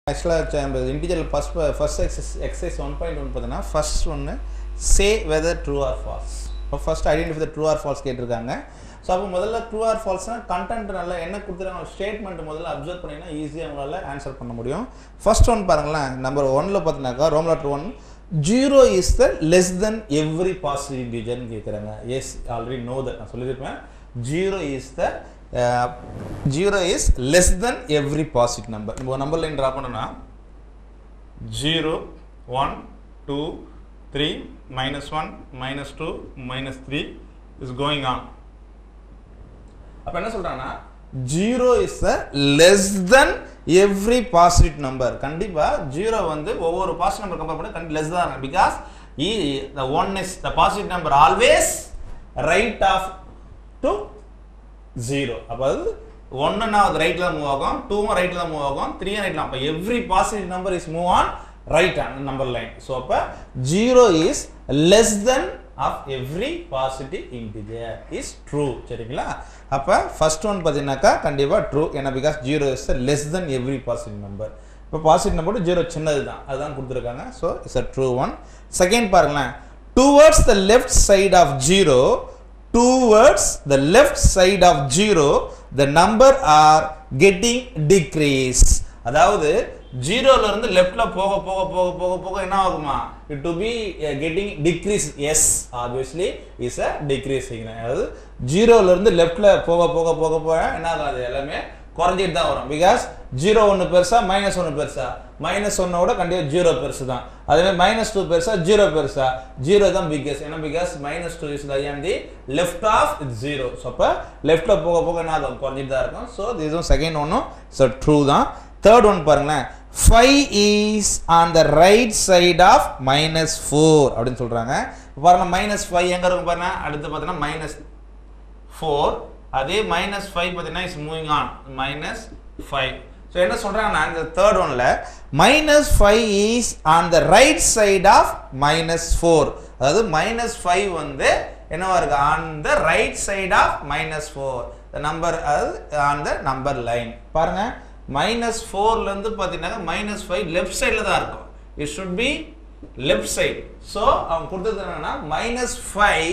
ஆக்சுவலாக இன்டிஜிட்டல் first first எக்ஸஸ் எக்ஸசைஸ் ஒன் பாயிண்ட் ஒன் பார்த்தீங்கன்னா ஃபர்ஸ்ட் ஒன்று say whether true or false இப்போ first identify the true or false கேட்டிருக்காங்க ஸோ அப்போ முதல்ல ட்ரூ ஆர் ஃபால்ஸ்னால் கண்டென்ட் நல்லா என்ன கொடுத்துருக்காங்க ஸ்டேட்மெண்ட் முதல்ல அப்சர்வ் பண்ணிங்கன்னா ஈஸியாக உங்களால் ஆன்சர் பண்ண முடியும் ஃபர்ஸ்ட் ஒன் பாருங்களேன் நம்பர் ஒன்னில் பார்த்தீங்கன்னாக்கா ரோம் letter one zero is the less than every positive இன்டிஜர்னு கேட்குறாங்க எஸ் ஆல்ரெடி நோ தட் நான் சொல்லியிருப்பேன் zero is the zero is less than every positive number நம்ம நம்பர் லைன் ட்ரா பண்ணோன்னா zero one two three minus one minus two minus three is going on அப்போ என்ன சொல்கிறாங்கன்னா zero is the less than every positive number கண்டிப்பாக zero வந்து ஒவ்வொரு positive number compare பண்ணி கண்டி less தான் இருக்கும் பிகாஸ் இ the one is the positive number always right of to zero அப்போ அது ஒன்றுனா அது ரைட்டில் தான் மூவ் ஆகும் டூவும் ரைட்டில் தான் மூவ் ஆகும் த்ரீயும் ரைட்டில் அப்போ every positive number is move on right number line so அப்போ zero is less than of every positive integer is true சரிங்களா அப்போ ஃபர்ஸ்ட் ஒன் பார்த்தீங்கன்னாக்கா கண்டிப்பாக ட்ரூ ஏன்னா because zero is less than every positive number இப்போ positive number zero சின்னது தான் அதுதான் கொடுத்துருக்காங்க so it's a true one second பாருங்களேன் towards the left side of zero towards the left side of zero the number are getting decrease அதாவது ஜீரோல இருந்து லெஃப்ட்ல போக போக போக போக போக என்ன ஆகுமா it to be getting decrease yes obviously is a decreasing அதாவது ஜீரோல இருந்து லெஃப்ட்ல போக போக போக போக என்ன ஆகும் அது எல்லாமே குறைஞ்சிட்டு தான் வரும் பிகாஸ் ஜீரோ ஒன்று பெருசா மைனஸ் ஒன்று பெருசா மைனஸ் ஒன்னோட கண்டிப்பாக ஜீரோ பெருசு தான் அதே மைனஸ் டூ பெருசா ஜீரோ பெருசா ஜீரோ தான் பிகஸ்ட் ஏன்னா because minus two is I'm the left of zero so அப்போ லெஃப்ட்ல போக போக என்ன ஆகும் குறைஞ்சிட்டு தான் இருக்கும் ஸோ இதுவும் செகண்ட் ஒன்றும் ஸோ ட்ரூ தான் தேர்ட் ஒன் பாருங்களேன் five is on the right side of minus four அப்படின்னு சொல்றாங்க பாருங்க மைனஸ் ஃபைவ் எங்க இருக்கும் பாருங்க அடுத்து பார்த்தீங்கன்னா மைனஸ் ஃபோர் அதே மைனஸ் ஃபைவ் பார்த்தீங்கன்னா is moving on minus five so என்ன சொல்கிறாங்கன்னா இந்த தேர்ட் ஒன்ல minus five is on the right side of minus four அதாவது மைனஸ் ஃபைவ் வந்து என்னவா இருக்கு on the right side of minus four number அதாவது ஆன் த நம்பர் லைன் பாருங்க மைனஸ் ஃபோர்லேருந்து பார்த்தீங்கன்னா மைனஸ் ஃபைவ் லெஃப்ட் சைடில் தான் இருக்கும் it should be left side so அவங்க கொடுத்தது என்னன்னா minus five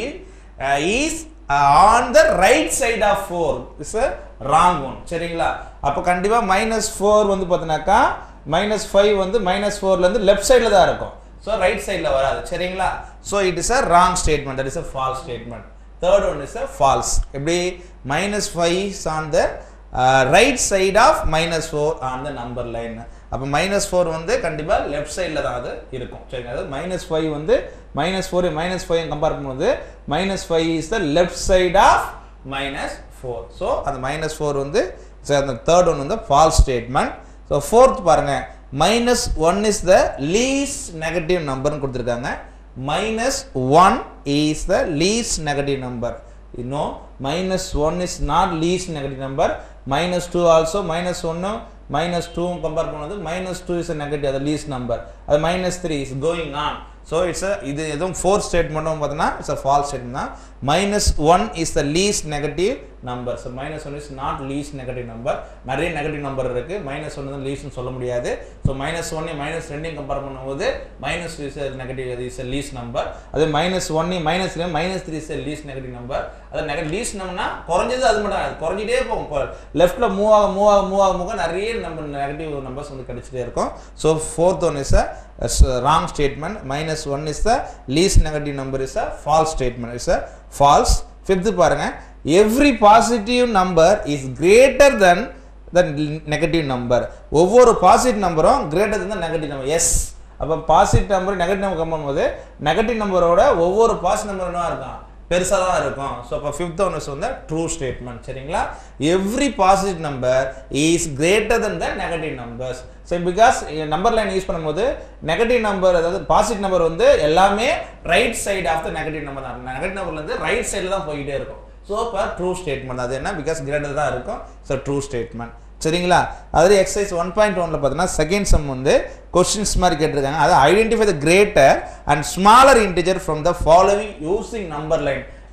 is on the right side of four is a wrong one சரிங்களா அப்போ கண்டிப்பாக மைனஸ் ஃபோர் வந்து பார்த்தீங்கன்னாக்கா மைனஸ் ஃபைவ் வந்து மைனஸ் ஃபோர்லேருந்து லெஃப்ட் சைடில் தான் இருக்கும் ஸோ ரைட் சைடில் வராது சரிங்களா so it is a wrong statement that is a false statement third one is a false எப்படி minus five is on the right side of minus four on the number line அப்போ minus four வந்து கண்டிப்பாக left சைடில் தான் அது இருக்கும் சரிங்க அதாவது மைனஸ் ஃபைவ் வந்து minus four minus five compare பண்ணும்போது minus five is the left side of minus four so அந்த மைனஸ் ஃபோர் வந்து அந்த தேர்ட் ஒன் வந்து ஃபால்ஸ் ஸ்டேட்மெண்ட் ஸோ ஃபோர்த் பாருங்க minus one is the least negative நம்பர்னு கொடுத்துருக்காங்க minus one is the least negative number இன்னும் minus one is not least negative number minus two also minus ஒன்னு minus டூவும் compare பண்ணுவது minus two is negative அது least number அது minus three is going on so it's இது எதுவும் fourth ஸ்டேட்மெண்ட்டும் பார்த்தீங்கன்னா இட்ஸ் அ ஃபால்ஸ் ஸ்டேட்மெண்ட் தான் minus one is the least negative number so minus one is not least negative number நிறைய negative number இருக்கு minus one தான் லீஸ்ட்னு சொல்ல முடியாது ஸோ மைனஸ் ஒன்னையும் மைனஸ் ரெண்டையும் கம்பேர் பண்ணும்போது minus is negative is least number அது மைனஸ் ஒன்னையும் minus minus three is least negative number அது நெகட்டிவ் லீஸ்ட் நம்பர்னா குறைஞ்சது அது மட்டும் அது குறைஞ்சிட்டே போகும் லெஃப்ட்ல மூவ் ஆக மூவ் ஆக மூவ் ஆக மூவ் நிறைய நம்ம நெகட்டிவ் நம்பர்ஸ் வந்து கிடைச்சிட்டே இருக்கும் so fourth one is a wrong statement minus one is the least negative number is a false statement is a false fifth பாருங்க every positive number is greater than the negative number ஒவ்வொரு positive நம்பரும் greater than the negative number yes அப்போ positive number negative number compare போது negative நம்பரோட ஒவ்வொரு positive number என்ன இருக்கும் பெருசாக தான் இருக்கும் ஸோ அப்போ ஃபிஃப்த் ஒன் இஸ் வந்து ட்ரூ ஸ்டேட்மெண்ட் சரிங்களா every positive number is greater than the negative numbers so because number line use பண்ணும்போது நெகட்டிவ் நம்பர் அதாவது பாசிட்டிவ் நம்பர் வந்து எல்லாமே right side of the negative number தான் நெகட்டிவ் நம்பர்லேருந்து right சைடில் தான் போய்கிட்டே இருக்கும் ஸோ இப்போ ட்ரூ ஸ்டேட்மெண்ட் அது என்ன பிகாஸ் கிரேட்டர் தான் இருக்கும் ஸோ ட்ரூ ஸ்டேட்மெண்ட் சரிங்களா அதில் எக்ஸசைஸ் ஒன் பாயிண்ட் ஒன்ல பார்த்தீங்கன்னா செகண்ட் சம் வந்து கொஸ்டின்ஸ் மாதிரி கேட்டிருக்காங்க அது identify the greater and smaller integer from the following using number line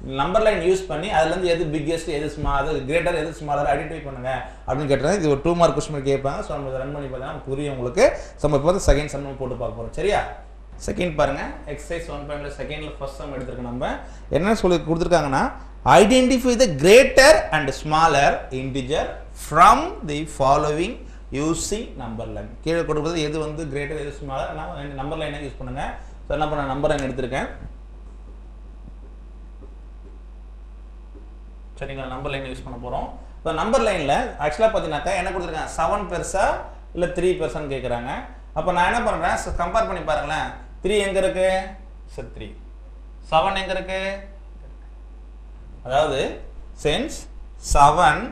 number line use பண்ணி அதுலேருந்து எது பிக்கெஸ்ட் எது ஸ்மால் அது கிரேட்டர் எது ஸ்மாலர் ஐடென்டிஃபை பண்ணுங்க அப்படின்னு கேட்டாங்க இது ஒரு டூ மார்க் கொஸ்டின் கேட்பாங்க ஸோ நம்ம ரன் பண்ணி பார்த்தீங்கன்னா புரியும் உங்களுக்கு ஸோ நம்ம இப்போ வந்து செகண்ட் சம் போட்டு பார்க்க போகிறோம் சரியா செகண்ட் பாருங்க எக்ஸசைஸ் ஒன் பாயிண்ட்ல செகண்ட்ல ஃபர்ஸ்ட் சம் எடுத்திருக்கோம் நம்ம என்ன சொல்லி கொடுத்துருக்காங்கன்னா identify the greater and smaller integer from the following using number line கீழே கொடுக்குறது எது வந்து கிரேட்டர் எது ஸ்மாலர் நான் நம்பர் லைனை யூஸ் பண்ணுங்க ஸோ என்ன பண்ண நம்பர் லைன் எடுத்திருக்கேன் சரிங்களா நம்பர் லைன் யூஸ் பண்ண போகிறோம் இப்போ நம்பர் லைனில் ஆக்சுவலாக பார்த்தீங்கன்னாக்கா என்ன கொடுத்துருக்காங்க செவன் பெருசா இல்லை த்ரீ பெருசான்னு கேட்குறாங்க அப்போ நான் என்ன பண்ணுறேன் கம்பேர் பண்ணி பாருங்களேன் த்ரீ எங்கே இருக்கு சார் த்ரீ செவன் எங்கே இருக்கு அதாவது since seven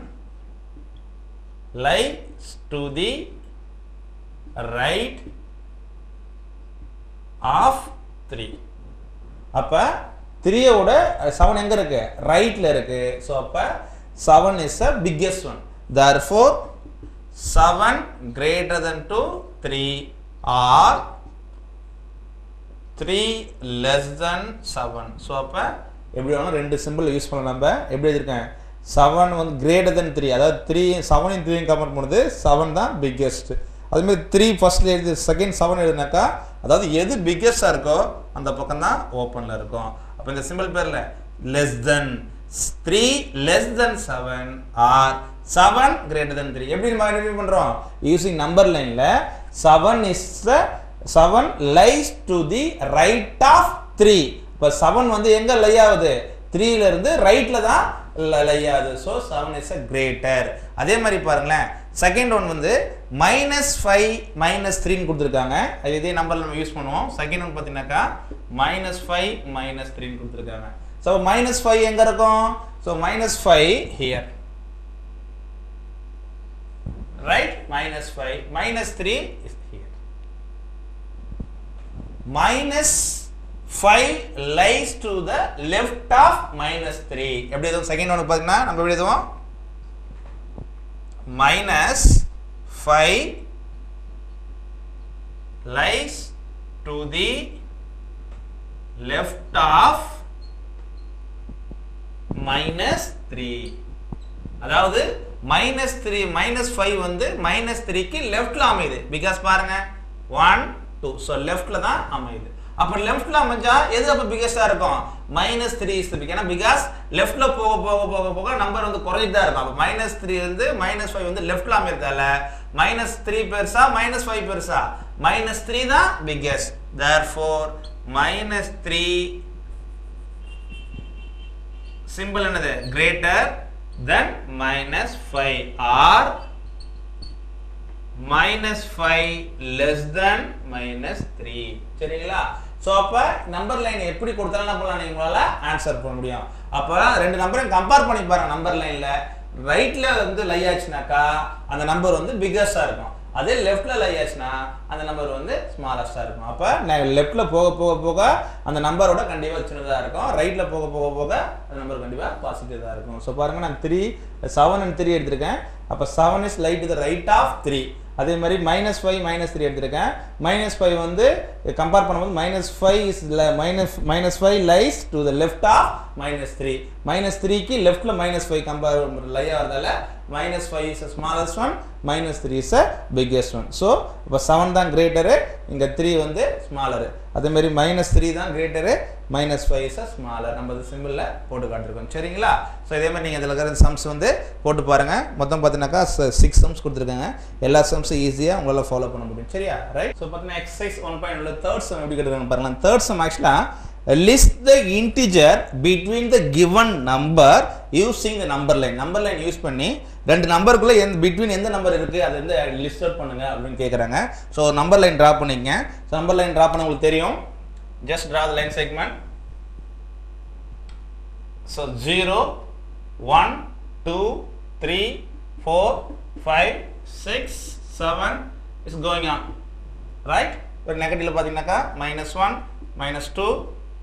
lies to the right of three அப்போ த்ரீயோட செவன் எங்கே இருக்கு ரைட்டில் இருக்கு ஸோ அப்போ seven is a biggest one therefore seven greater than to three or three less than seven so அப்போ எப்படி வேணும் ரெண்டு சிம்பிள் யூஸ் பண்ணலாம் நம்ம எப்படி எழுதியிருக்கேன் செவன் வந்து கிரேட்டர் தென் த்ரீ அதாவது த்ரீ செவனையும் த்ரீயும் கம்பேர் பண்ணுறது செவன் தான் பிக்கெஸ்ட் அதுமாதிரி த்ரீ ஃபர்ஸ்ட்ல எழுதி செகண்ட் செவன் எழுதினாக்கா அதாவது எது பிக்கெஸ்டாக இருக்கோ அந்த பக்கம் தான் ஓப்பனில் இருக்கும் அப்போ இந்த சிம்பிள் பேரில் less than three less than seven or seven greater than three எப்படி நம்ம ஐடென்டிஃபை பண்ணுறோம் யூசிங் நம்பர் லைனில் seven is the seven lies to the right of three இப்போ செவன் வந்து எங்கே லை ஆகுது த்ரீல இருந்து ரைட்ல தான் லை ஆகுது so seven is a greater அதே மாதிரி பாருங்களேன் செகண்ட் ஒன் வந்து மைனஸ் ஃபைவ் மைனஸ் த்ரீன்னு கொடுத்துருக்காங்க அது இதே நம்பர் நம்ம யூஸ் பண்ணுவோம் செகண்ட் ஒன் பார்த்தீங்கன்னாக்கா மைனஸ் ஃபைவ் மைனஸ் த்ரீன்னு கொடுத்துருக்காங்க ஸோ மைனஸ் ஃபைவ் எங்கே இருக்கும் so minus five here right minus five minus three is here minus five lies to the left of minus three எப்படி எதுவும் செகண்ட் ஒன்று பார்த்தீங்கன்னா நம்ம எப்படி எதுவும் minus five lies to the left of minus three அதாவது மைனஸ் த்ரீ மைனஸ் ஃபைவ் வந்து minus த்ரீக்கு லெஃப்ட்ல அமையுது பிகாஸ் பாருங்க ஒன் டூ ஸோ லெஃப்ட்ல தான் அமையுது அப்போ லெஃப்ட்ல அமைஞ்சா எது அப்போ பிகெஸ்டா இருக்கும் மைனஸ் த்ரீ இஸ் பிக் ஏன்னா பிகாஸ் லெஃப்ட்ல போக போக போக போக நம்பர் வந்து குறைஞ்சிட்டு தான் இருக்கும் அப்போ மைனஸ் த்ரீ வந்து மைனஸ் ஃபைவ் வந்து லெஃப்ட்ல அமையறதால மைனஸ் த்ரீ பெருசா மைனஸ் ஃபைவ் பெருசா மைனஸ் த்ரீ தான் biggest therefore minus three simple என்னது greater than minus five or minus five less than minus three சரிங்களா ஸோ அப்போ நம்பர் லைன் எப்படி கொடுத்தாலும் என்ன பண்ணலாம் நீங்க உங்களால் ஆன்சர் பண்ண முடியும் அப்போ ரெண்டு நம்பரையும் கம்பேர் பண்ணி பாருங்க நம்பர் லைனில் ரைட்டில் வந்து லை ஆச்சுனாக்கா அந்த நம்பர் வந்து பிக்கஸ்டாக இருக்கும் அதே லெஃப்ட்ல லை ஆச்சுன்னா அந்த நம்பர் வந்து ஸ்மாலஸ்டாக இருக்கும் அப்போ லெஃப்ட்ல போக போக போக அந்த நம்பரோட கண்டிப்பாக சின்னதாக இருக்கும் ரைட்ல போக போக போக அந்த நம்பர் கண்டிப்பாக பாசிட்டிவாக இருக்கும் ஸோ பாருங்க நான் த்ரீ செவன் அண்ட் த்ரீ எடுத்திருக்கேன் அப்போ seven is lied the right of three அதே மாதிரி மைனஸ் ஃபைவ் மைனஸ் த்ரீ எடுத்திருக்கேன் மைனஸ் ஃபைவ் வந்து கம்பேர் பண்ணும்போது minus five is minus minus five lies to the left of minus three minus த்ரீக்கு லெஃப்ட்ல minus five compare lie ஆகிறதால minus five is smallest one minus three is a biggest one so இப்போ seven தான் greater இங்கே three வந்து smaller அதே மாதிரி minus three தான் greater minus five is smaller நம்ம இது சிம்பிளில் போட்டு காட்டிருக்கோம் சரிங்களா ஸோ இதே மாதிரி நீங்கள் இதில் இருக்கிற சம்ஸ் வந்து போட்டு பாருங்கள் மொத்தம் பார்த்தீங்கன்னாக்கா சிக்ஸ் சம்ஸ் கொடுத்துருக்காங்க எல்லா சம்ஸும் ஈஸியாக உங்களால் ஃபாலோ பண்ண முடியும் சரியா ரைட் ஸோ பார்த்தீங்கன்னா எக்ஸசைஸ் ஒன் பாயிண்ட் உள்ள தேர்ட் சம் எப்படி கேட்டுருக்காங்க பாருங்கள் தேர்ட் சம் ஆக்சுவலாக list the integer between the given number using the number line number line use பண்ணி ரெண்டு நம்பருக்குள்ள எந்த பிட்வீன் எந்த நம்பர் இருக்கு அதை வந்து லிஸ்ட் அவுட் பண்ணுங்க அப்படின்னு கேட்குறாங்க ஸோ நம்பர் லைன் ட்ரா பண்ணிக்கங்க ஸோ நம்பர் லைன் ட்ரா பண்ண உங்களுக்கு தெரியும் just draw the line segment so zero one two three four five six seven is going on right ஒரு நெகட்டிவ்ல பார்த்தீங்கன்னாக்கா minus one minus two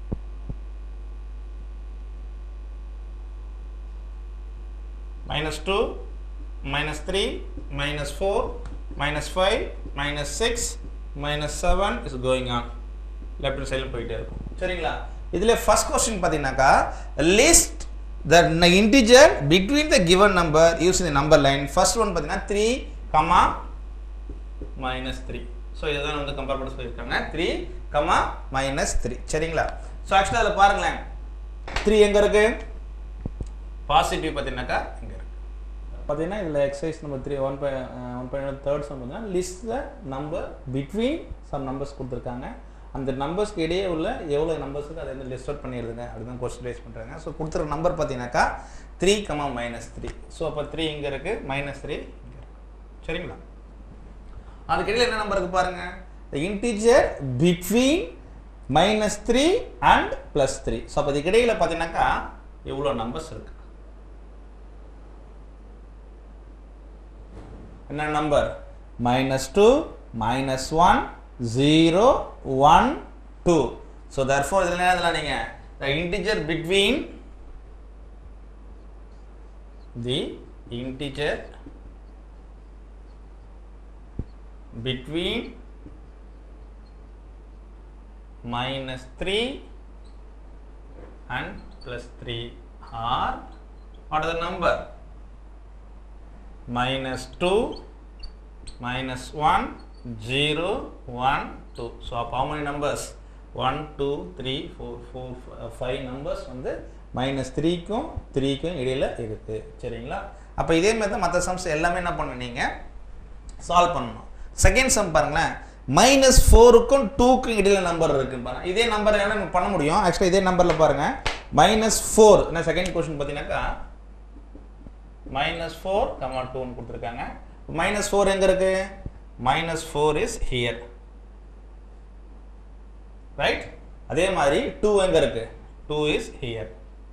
minus 2 minus 3 minus 4 minus 5 minus 6 minus 7 is going on left சைடில் போயிட்டே இருக்கும் சரிங்களா இதில் first question பார்த்தீங்கன்னாக்கா list the integer between the given number use இந்த நம்பர் லைன் ஃபர்ஸ்ட் ஒன் பார்த்தீங்கன்னா three comma minus three so இதுதான் வந்து கம்பேர் பண்ண சொல்லியிருக்காங்க த்ரீ கமா மைனஸ் த்ரீ சரிங்களா ஸோ ஆக்சுவலாக அதில் பாருங்களேன் த்ரீ எங்கே இருக்கு பாசிட்டிவ் பார்த்தீங்கன்னாக்கா இங்கே இருக்கு பார்த்தீங்கன்னா இதில் exercise number three one by one point third sum பார்த்தீங்கன்னா list the number between sum numbers கொடுத்துருக்காங்க அந்த நம்பர்ஸ்க்கு இடையே உள்ள எவ்வளோ நம்பர்ஸுக்கு அதை வந்து லிஸ்ட் அவுட் பண்ணிடுதுங்க அப்படின்னு கொஸ்டின் ரைஸ் பண்ணுறாங்க ஸோ கொடுத்துருக்க நம்பர் பார்த்தீங்கன்னாக்கா three comma minus three so அப்போ த்ரீ இங்கே இருக்குது மைனஸ் த்ரீ இங்கே இருக்கு சரிங்களா அதுக்கு இடையில என்ன நம்பர் இருக்கு பாருங்க integer between minus three and plus three so அப்போ இதுக்கு இடையில பார்த்தீங்கன்னாக்கா எவ்வளோ நம்பர்ஸ் இருக்கு என்ன number minus two minus one zero one two so therefore இதில் என்ன எழுதலாம் நீங்கள் the integer between the integer between minus 3 and plus 3 are what are the number minus 2 minus 1 0 1 2 so of how many numbers 1 2 3 4 4 5 numbers வந்து minus த்ரீக்கும் த்ரீக்கும் இடையில இருக்கு சரிங்களா அப்போ இதே மாதிரி தான் மற்ற சம்ஸ் எல்லாமே என்ன பண்ணணும் நீங்கள் சால்வ் பண்ணணும் செகண்ட் சம் பாருங்களேன் மைனஸ் ஃபோருக்கும் டூக்கும் இடையில நம்பர் இருக்கு பாருங்க இதே நம்பர் என்ன நம்ம பண்ண முடியும் ஆக்சுவலாக இதே நம்பரில் பாருங்க மைனஸ் ஃபோர் என்ன செகண்ட் கொஸ்டின் பார்த்தீங்கன்னாக்கா மைனஸ் ஃபோர் கமா டூன்னு கொடுத்துருக்காங்க மைனஸ் ஃபோர் எங்கே இருக்கு minus four is here right அதே மாதிரி டூ எங்கே இருக்கு two is here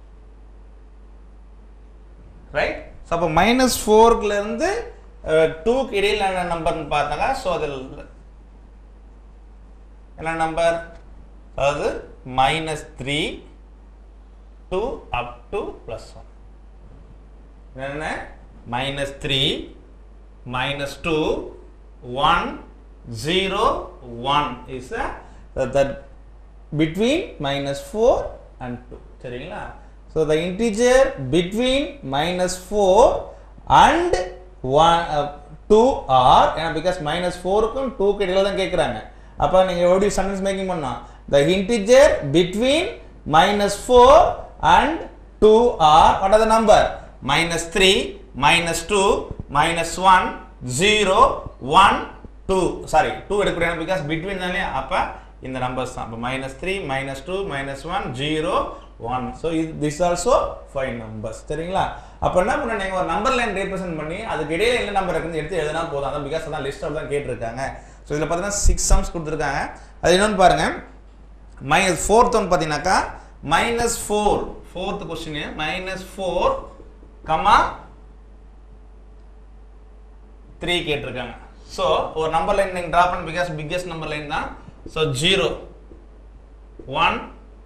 right so அப்போ மைனஸ் ஃபோர்லேருந்து டூக்கு இடையில் என்ன நம்பர்னு பார்த்தாங்க ஸோ அதில் என்ன நம்பர் அதாவது minus three two up to plus one என்ன minus three minus two one zero one is that between minus four and two சரிங்களா so the integer between minus four and one two are ஏன்னா because minus ஃபோருக்கும் டூக்கு இடையில தான் கேட்குறாங்க அப்போ நீங்கள் எப்படி சென்டென்ஸ் மேக்கிங் பண்ணலாம் the integer between minus four and two or what are the number minus three minus two minus one zero one two sorry two எடுக்கிறேன் பிகாஸ் பிட்வீன் தானே அப்போ இந்த நம்பர்ஸ் தான் அப்போ minus three minus two minus one zero one so இது this also five numbers சரிங்களா அப்போ என்ன பண்ண நீங்கள் ஒரு நம்பர் லைன் ரீப்ரசென்ட் பண்ணி அதுக்கு இடையில என்ன நம்பர் இருக்குன்னு எடுத்து எழுதினா போதும் அதான் பிகாஸ் அதான் லிஸ்ட் தான் கேட்டிருக்காங்க ஸோ இதில் பார்த்தீங்கன்னா சிக்ஸ் சம்ஸ் கொடுத்துருக்காங்க அது என்னன்னு பாருங்க மைனஸ் ஃபோர்த் ஒன் பார்த்தீங்கன்னாக்கா minus four fourth question minus four comma three கேட்டிருக்காங்க ஸோ ஒரு நம்பர் லைன் நீங்கள் ட்ரா பண்ண பிகாஸ் பிக்கஸ்ட் நம்பர் லைன் தான் so zero one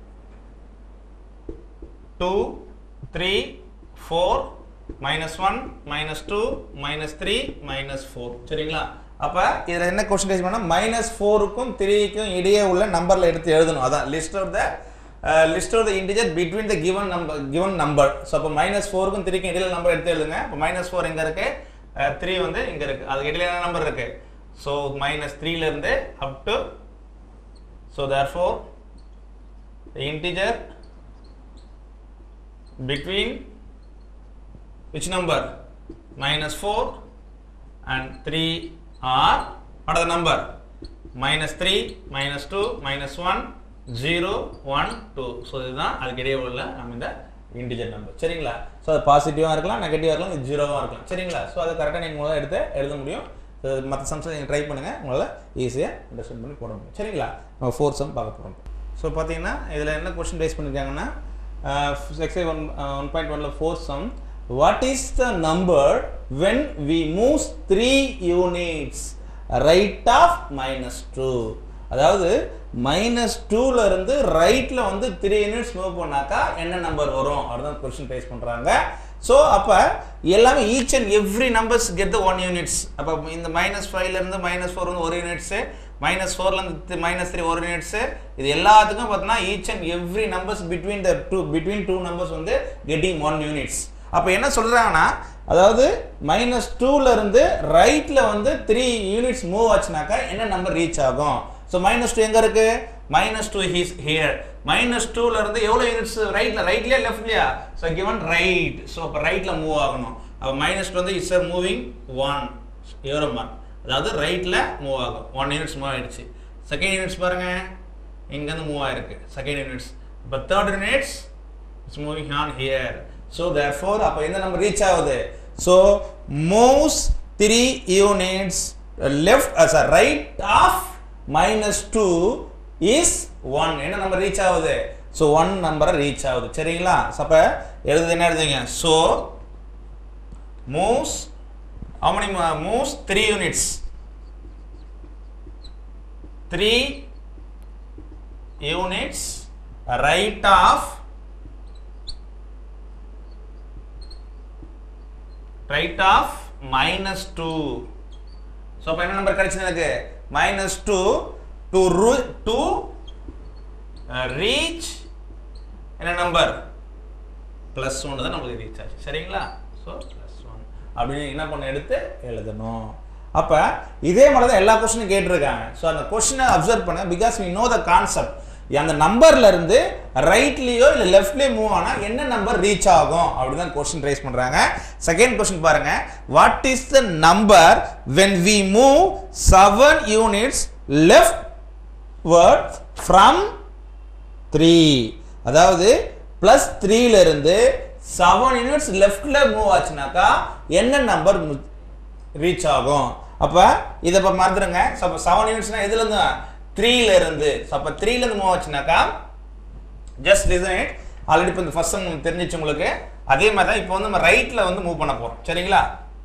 two three four minus one minus two minus three minus four சரிங்களா அப்போ இதில் என்ன கொஸ்டின் பண்ணால் மைனஸ் ஃபோருக்கும் த்ரீக்கும் இடையே உள்ள நம்பரில் எடுத்து எழுதணும் அதான் list of the list of the integer between the given number given number so அப்போ மைனஸ் ஃபோருக்கும் த்ரீக்கும் இடையில நம்பர் எடுத்து எழுதுங்க இப்போ மைனஸ் ஃபோர் எங்கே இருக்கு த்ரீ வந்து இங்கே இருக்கு அதுக்கு இடையில என்ன நம்பர் இருக்கு ஸோ மைனஸ் த்ரீலேருந்து up to so therefore integer between which number minus 4 and 3 are what are the number minus 3 minus 2 minus 1 0 1 2 so இதுதான் அதுக்கு இடையே உள்ள நம்ம இந்த இன்டிஜர் நம்பர் சரிங்களா ஸோ அது பாசிட்டிவாக இருக்கலாம் நெகட்டிவாக இருக்கலாம் இது ஜீரோவாக இருக்கலாம் சரிங்களா ஸோ அது கரெக்டாக நீங்கள் உங்களால் எடுத்து எழுத முடியும் மற்ற சம்ஸை நீங்கள் ட்ரை பண்ணுங்கள் உங்களால் ஈஸியாக அண்டர்ஸ்டாண்ட் பண்ணி போட முடியும் சரிங்களா நம்ம ஃபோர் சம் பார்க்க போகிறோம் ஸோ பார்த்தீங்கன்னா இதில் என்ன கொஸ்டின் ரைஸ் பண்ணியிருக்காங்கன்னா எக்ஸை ஒன் ஒன் பாயிண்ட் ஒன்ல four sum what is the number when we moves three units right of minus two அதாவது மைனஸ் டூல இருந்து ரைட்ல வந்து த்ரீ யூனிட்ஸ் மூவ் பண்ணாக்கா என்ன நம்பர் வரும் அப்படின்னு கொஸ்டின் ரைஸ் பண்றாங்க ஸோ அப்போ எல்லாமே each and every numbers get the one units அப்போ இந்த மைனஸ் ஃபைவ்லேருந்து மைனஸ் ஃபோர் வந்து ஒரு யூனிட்ஸு மைனஸ் ஃபோர்லேருந்து மைனஸ் த்ரீ ஒரு யூனிட்ஸு இது எல்லாத்துக்கும் பார்த்தோன்னா each and every numbers between the two between two numbers வந்து கெட்டிங் ஒன் யூனிட்ஸ் அப்போ என்ன சொல்கிறாங்கன்னா அதாவது மைனஸ் டூலேருந்து ரைட்டில் வந்து த்ரீ யூனிட்ஸ் மூவ் ஆச்சுனாக்கா என்ன நம்பர் ரீச் ஆகும் ஸோ மைனஸ் டூ எங்கே இருக்குது minus two he's here minus டூலேருந்து எவ்வளோ யூனிட்ஸ் ரைட்டில் ரைட்லையா லெஃப்ட்லையா ஸோ கிவன் ரைட் ஸோ அப்போ ரைட்டில் மூவ் ஆகணும் அப்போ மைனஸ் டூ வந்து இட்ஸ் அ மூவிங் ஒன் எவ்வளோ மார்க் அதாவது ரைட்டில் மூவ் ஆகும் ஒன் யூனிட்ஸ் மூவ் ஆயிடுச்சு செகண்ட் யூனிட்ஸ் பாருங்கள் இங்கேருந்து மூவ் ஆயிருக்கு செகண்ட் யூனிட்ஸ் இப்போ third units it's moving on here so therefore அப்போ எந்த நம்பர் ரீச் ஆகுது so moves three units left sir right of minus two is one என்ன number reach ஆகுது ஸோ ஒன் நம்பரை ரீச் ஆகுது சரிங்களா அப்போ எழுதுது என்ன எழுதுங்க so moves how many mo- moves 3 units 3 units right of right of minus 2 so அப்ப என்ன நம்பர் கிடைச்சது எனக்கு minus 2 to ru- to uh, reach என்ன நம்பர் ப்ளஸ் ஒன்று தான் நம்மளுக்கு ரீச் ஆச்சு சரிங்களா ஸோ ப்ளஸ் ஒன் அப்படின்னு என்ன பண்ண எடுத்து எழுதணும் அப்போ இதே மாதிரி தான் எல்லா கொஸ்டினும் கேட்டிருக்காங்க ஸோ அந்த கொஸ்டினை அப்சர்வ் பண்ண because we know the concept அந்த நம்பர்ல இருந்து ரைட்லயோ இல்லை லெஃப்ட்லயோ மூவ் ஆனா என்ன நம்பர் ரீச் ஆகும் அப்படிதான் கொஸ்டின் ரைஸ் பண்றாங்க செகண்ட் கொஸ்டின் பாருங்க what is the number when we move seven units leftward from three அதாவது பிளஸ் த்ரீல இருந்து செவன் யூனிட்ஸ் லெஃப்ட்ல மூவ் ஆச்சுனாக்கா என்ன நம்பர் ரீச் ஆகும் அப்ப இதை இப்போ மறந்துடுங்க அப்போ செவன் யூனிட்ஸ்னா எதுல இருந்து த்ரீல இருந்து அப்போ த்ரீல இருந்து மூவ் ஆச்சுனாக்கா ஜஸ்ட் ரிசன் இட் ஆல்ரெடி இப்போ இந்த ஃபர்ஸ்ட் சம் தெரிஞ்சிச்சு உங்களுக்கு அதே மாதிரி தான் இப்போ வந்து நம்ம ரைட்ல வந்து மூவ் பண்ண போறோம் சரிங்களா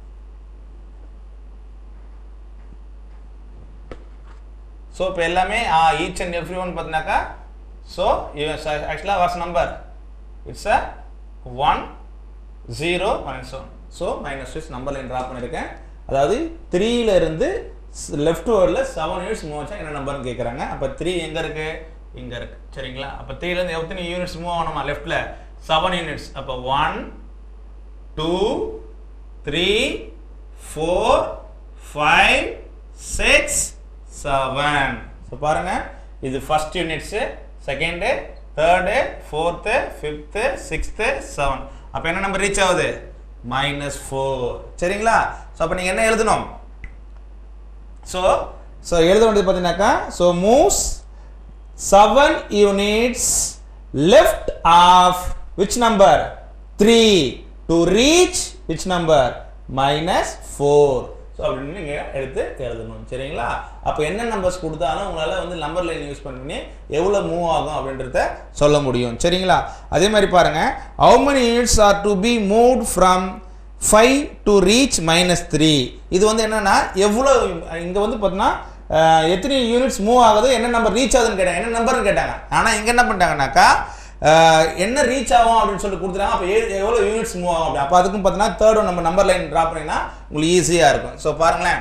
ஸோ இப்போ எல்லாமே ஈச் அண்ட் எவ்ரி ஒன் பார்த்தினாக்கா ஸோ ஆக்சுவலாக what's number it's a one zero minus one so minus six number line draw பண்ணியிருக்கேன் அதாவது த்ரீல இருந்து லெஃப்ட் வேர்டில் செவன் யூனிட்ஸ் மூவ் ஆச்சா என்ன நம்பர்னு கேட்குறாங்க அப்போ த்ரீ எங்கே இருக்கு இங்கே இருக்கு சரிங்களா அப்போ த்ரீலேருந்து எத்தனை யூனிட்ஸ் மூவ் ஆகணுமா லெஃப்டில் செவன் யூனிட்ஸ் அப்போ one two three four five six seven so பாருங்க இது first units second third fourth fifth sixth seven அப்போ என்ன நம்பர் ரீச் ஆகுது மைனஸ் ஃபோர் சரிங்களா ஸோ அப்போ நீங்கள் என்ன எழுதணும் ஸோ ஸோ எழுத வேண்டியது பார்த்தீங்கன்னாக்கா so moves seven units left of which number three to reach which number minus four so அப்படின்னு நீங்கள் எடுத்து எழுதணும் சரிங்களா அப்போ என்ன நம்பர்ஸ் கொடுத்தாலும் உங்களால் வந்து நம்பர் லைன் யூஸ் பண்ணி எவ்வளோ மூவ் ஆகும் அப்படின்றத சொல்ல முடியும் சரிங்களா அதே மாதிரி பாருங்கள் how many units are to be moved from five to reach minus three இது வந்து என்னன்னா எவ்வளோ இங்கே வந்து பார்த்தீங்கன்னா அஹ், எத்தனை யூனிட்ஸ் மூவ் ஆகுது என்ன நம்பர் ரீச் ஆகுதுன்னு கேட்டாங்க என்ன நம்பர்னு கேட்டாங்க ஆனால் இங்கே என்ன பண்ணிட்டாங்கனாக்கா அஹ், என்ன ரீச் ஆகும் அப்படின்னு சொல்லி கொடுத்துட்டாங்க அப்போ எவ்வளோ யூனிட்ஸ் மூவ் ஆகும் அப்படி அப்போ அதுக்கும் பார்த்தீங்கன்னா தேர்ட் நம்ம நம்பர் லைன் ட்ரா பண்ணிங்கன்னா உங்களுக்கு ஈஸியாக இருக்கும் ஸோ பாருங்களேன்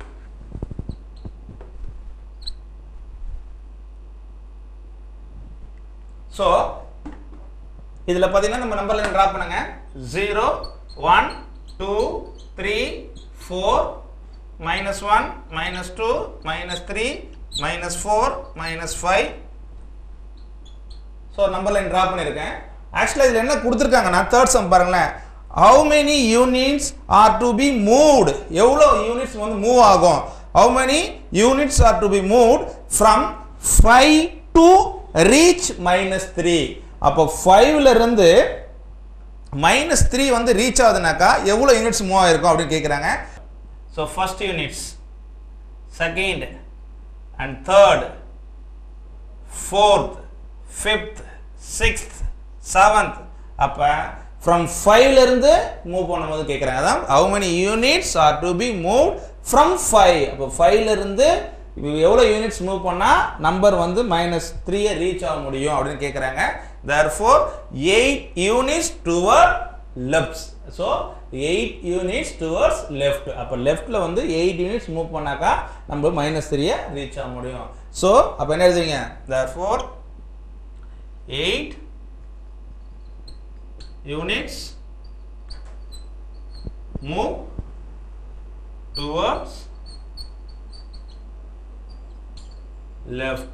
ஸோ இதில் பார்த்தீங்கன்னா நம்ம நம்பர் லைன் ட்ரா பண்ணுங்க zero one two three four minus one minus two minus three minus four minus five so number line draw பண்ணியிருக்கேன் ஆக்சுவலாக இதில் என்ன கொடுத்துருக்காங்கன்னா தேர்ட் சம் பாருங்களேன் how many units are to be moved எவ்வளோ units வந்து move ஆகும் how many units are to be moved from five to reach minus three அப்போ ஃபைவ்ல இருந்து மைனஸ் த்ரீ வந்து ரீச் ஆகுதுனாக்கா எவ்வளோ யூனிட்ஸ் மூவ் ஆயிருக்கும் அப்படின்னு கேட்குறாங்க so first units second and third fourth fifth sixth seventh அப்போ ஃப்ரம் ஃபைவ்லேருந்து மூவ் பண்ணும்போது கேட்குறாங்க அதான் how many units are to be move from five அப்போ ஃபைவ்லேருந்து எவ்வளோ யூனிட்ஸ் மூவ் பண்ணால் நம்பர் வந்து மைனஸ் த்ரீயை ரீச் ஆக முடியும் அப்படின்னு கேட்குறாங்க there four eight units toward left so eight units towards left அப்போ லெஃப்ட்டில் வந்து எயிட் யூனிட்ஸ் மூவ் பண்ணாக்கா நம்ம மைனஸ் த்ரீயை ரீச் ஆக முடியும் ஸோ அப்போ என்ன எழுதுவீங்க the four eight units move towards left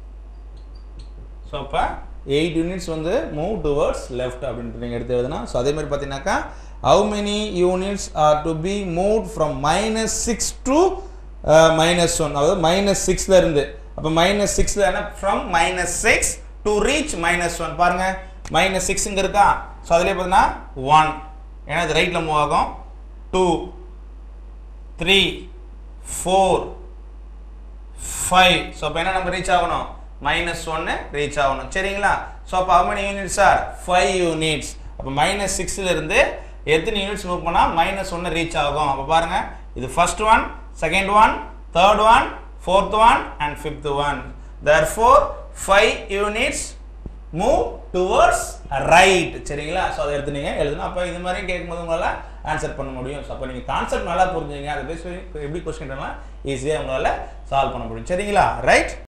so அப்போ எயிட் யூனிட்ஸ் வந்து மூவ் டுவர்ட்ஸ் லெஃப்ட் அப்படின்ட்டு நீங்கள் எடுத்து எழுதுனா ஸோ அதே மாதிரி பார்த்தீங்கன்னாக்கா how many units are to be move from minus six to minus one அதாவது மைனஸ் சிக்ஸில் இருந்து அப்போ மைனஸ் சிக்ஸில் என்ன from minus six to reach minus one பாருங்க மைனஸ் சிக்ஸுங்க இருக்கா ஸோ அதிலே பார்த்தீங்கன்னா ஒன் ஏன்னா இது ரைட்டில் மூவ் ஆகும் two three four five so அப்போ என்ன நம்ம ரீச் ஆகணும் மைனஸ் ஒன்று ரீச் ஆகணும் சரிங்களா ஸோ அப்போ how many units are five units அப்போ மைனஸ் சிக்ஸில் இருந்து எத்தனை யூனிட்ஸ் மூவ் பண்ணால் மைனஸ் ஒன்று ரீச் ஆகும் அப்போ பாருங்க இது first one second one third one fourth one and fifth one there four five units move towards right சரிங்களா ஸோ அதை எடுத்து நீங்கள் எழுதணும் அப்போ இது மாதிரி கேட்கும்போது உங்களால் ஆன்சர் பண்ண முடியும் ஸோ அப்போ நீங்கள் கான்செப்ட் நல்லா புரிஞ்சுங்க அதை பேசி எப்படி கொஸ்டின் ஈஸியாக உங்களால் சால்வ் பண்ண முடியும் சரிங்களா ரைட்